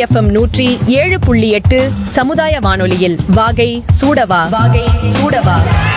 FM நூற்றி ஏழு புள்ளி எட்டு சமுதாய வானொலியில் வாகை சூடவா வாகை சூடவா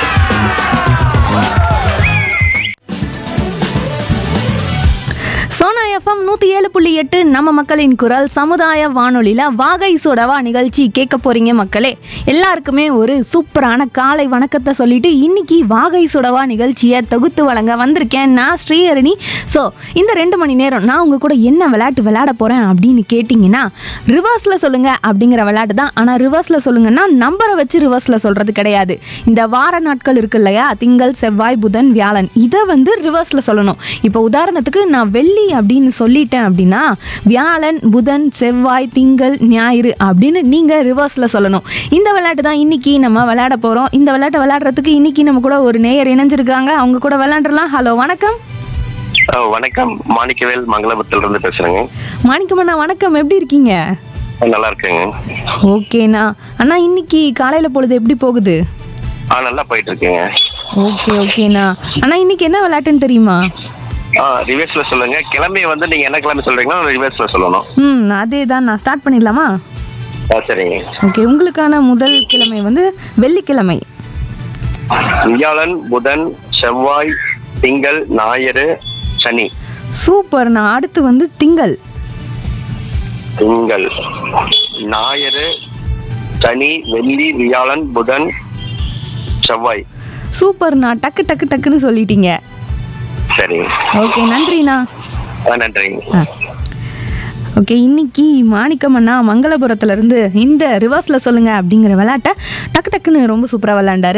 சோனா எஃப்எம் நூற்றி ஏழு புள்ளி எட்டு நம்ம மக்களின் குரல் சமுதாய வானொலியில் வாகை சுடவா நிகழ்ச்சி கேட்க போறீங்க மக்களே எல்லாருக்குமே ஒரு சூப்பரான காலை வணக்கத்தை சொல்லிட்டு இன்னைக்கு வாகை சுடவா நிகழ்ச்சியை தொகுத்து வழங்க வந்திருக்கேன் நான் ஸ்ரீஹரணி ஸோ இந்த ரெண்டு மணி நேரம் நான் உங்க கூட என்ன விளையாட்டு விளையாட போறேன் அப்படின்னு கேட்டிங்கன்னா ரிவர்ஸில் சொல்லுங்க அப்படிங்கிற விளையாட்டு தான் ஆனால் ரிவர்ஸில் சொல்லுங்கன்னா நம்பரை வச்சு ரிவர்ஸில் சொல்றது கிடையாது இந்த வார நாட்கள் இருக்கு இல்லையா திங்கள் செவ்வாய் புதன் வியாழன் இதை வந்து ரிவர்ஸில் சொல்லணும் இப்போ உதாரணத்துக்கு நான் வெள்ளி அப்படின்னு சொல்லிட்டேன் அப்படின்னா வியாழன் புதன் செவ்வாய் திங்கள் ஞாயிறு அப்படின்னு நீங்கள் ரிவர்ஸில் சொல்லணும் இந்த விளையாட்டு தான் இன்னைக்கு நம்ம விளையாட போகிறோம் இந்த விளையாட்டை விளையாடுறதுக்கு இன்னைக்கு நம்ம கூட ஒரு நேயர் இணைஞ்சிருக்காங்க அவங்க கூட விளையாண்டுலாம் ஹலோ வணக்கம் ஆ, வணக்கம் மாணிக்கவேல் மங்களபுரத்துல இருந்து பேசுறேங்க மாணிக்கமண்ணா வணக்கம் எப்படி இருக்கீங்க ஆ, நல்லா இருக்கேங்க ஓகேண்ணா அண்ணா இன்னைக்கு காலையில் பொழுது எப்படி போகுது ஆ நல்லா போயிட்டு இருக்கேங்க ஓகே ஓகேண்ணா அண்ணா இன்னைக்கு என்ன விளையாட்டுன்னு தெரியுமா ஆ ரிவர்ஸ்ல சொல்லுங்க கிழமையை வந்து நீங்க என்ன கிழமை சொல்றீங்களோ ரிவர்ஸ்ல சொல்லணும் ம் அதே தான் நான் ஸ்டார்ட் பண்ணிடலாமா ஆ சரிங்க ஓகே உங்களுக்கான முதல் கிழமை வந்து வெள்ளிக்கிழமை வியாழன் புதன் செவ்வாய் திங்கள் ஞாயிறு சனி சூப்பர்ண்ணா அடுத்து வந்து திங்கள் திங்கள் ஞாயிறு சனி வெள்ளி வியாழன் புதன் செவ்வாய் சூப்பர்ண்ணா டக்கு டக்கு டக்குன்னு சொல்லிட்டீங்க சரிங்க ஓகே நன்றிண்ணா ஆ நன்றிங்க ஆ ஓகே இன்னைக்கு மாணிக்கமண்ணா மங்களபுரத்துல இருந்து இந்த ரிவர்ஸ்ல சொல்லுங்க அப்படிங்கிற விளையாட்டை டக்கு டக்குன்னு ரொம்ப சூப்பரா விளையாண்டாரு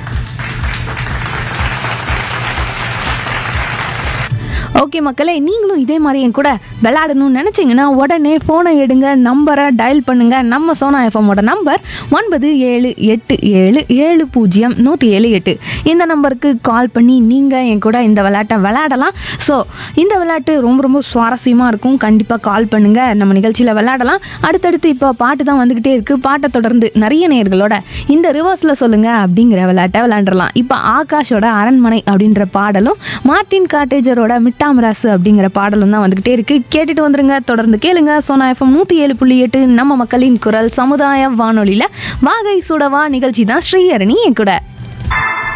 ஓகே மக்களே நீங்களும் இதே மாதிரி என் கூட விளையாடணும்னு நினச்சிங்கன்னா உடனே ஃபோனை எடுங்க நம்பரை டயல் பண்ணுங்க நம்ம சோனா எஃப்எம்மோட நம்பர் ஒன்பது ஏழு எட்டு ஏழு ஏழு பூஜ்ஜியம் நூற்றி ஏழு எட்டு இந்த நம்பருக்கு கால் பண்ணி நீங்கள் என் கூட இந்த விளையாட்டை விளையாடலாம் ஸோ இந்த விளையாட்டு ரொம்ப ரொம்ப சுவாரஸ்யமாக இருக்கும் கண்டிப்பாக கால் பண்ணுங்கள் நம்ம நிகழ்ச்சியில் விளையாடலாம் அடுத்தடுத்து இப்போ பாட்டு தான் வந்துக்கிட்டே இருக்குது பாட்டை தொடர்ந்து நிறைய நேயர்களோட இந்த ரிவர்ஸில் சொல்லுங்கள் அப்படிங்கிற விளையாட்டை விளையாண்டுறலாம் இப்போ ஆகாஷோட அரண்மனை அப்படின்ற பாடலும் மார்ட்டின் காட்டேஜரோட மிட்டாமராசு அப்படிங்கிற பாடலும் தான் வந்துக்கிட்டே இருக்குது கேட்டுட்டு வந்துருங்க தொடர்ந்து கேளுங்க சோனா எஃப்எம் நூற்றி ஏழு புள்ளி எட்டு நம்ம மக்களின் குரல் சமுதாய வானொலியில் வாகை சுடவா நிகழ்ச்சி தான் ஸ்ரீஹரணி என் கூட